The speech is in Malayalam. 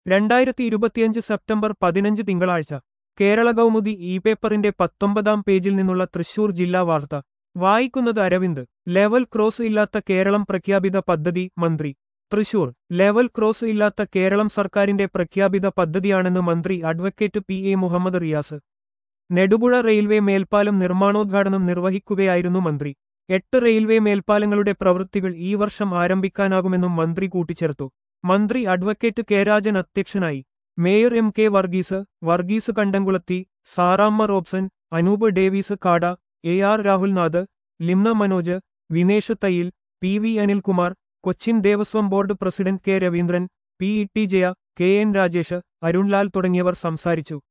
രണ്ടായിരത്തി ഇരുപത്തിയഞ്ച് സെപ്റ്റംബർ പതിനഞ്ച് തിങ്കളാഴ്ച കേരള കൗമുദി ഇ പേപ്പറിന്റെ പത്തൊമ്പതാം പേജിൽ നിന്നുള്ള തൃശൂർ ജില്ലാ വാർത്ത വായിക്കുന്നത് അരവിന്ദ് ലെവൽ ക്രോസ് ഇല്ലാത്ത കേരളം പ്രഖ്യാപിത പദ്ധതി മന്ത്രി തൃശൂർ ലെവൽ ക്രോസ് ഇല്ലാത്ത കേരളം സർക്കാരിന്റെ പ്രഖ്യാപിത പദ്ധതിയാണെന്ന് മന്ത്രി advocate P A Muhammad Riyas Nedupuzha railway മേൽപ്പാലം നിർമ്മാണോദ്ഘാടനം നിർവഹിക്കുകയായിരുന്നു മന്ത്രി എട്ട് റെയിൽവേ മേൽപ്പാലങ്ങളുടെ പ്രവൃത്തികൾ ഈ വർഷം ആരംഭിക്കാനാകുമെന്നും മന്ത്രി കൂട്ടിച്ചേർത്തു മന്ത്രി അഡ്വക്കേറ്റ് കെ രാജൻ അധ്യക്ഷനായി mayor M K Varghese Varghese Kandamkulathi Saramma Robson Anoop Davis Kada A R Rahulnath Limna Manoj Vinesh Thayyil P V Anilkumar Cochin Devaswom board president K Raveendran P E T Jaya K N Rajesh Arunlal തുടങ്ങിയവർ സംസാരിച്ചു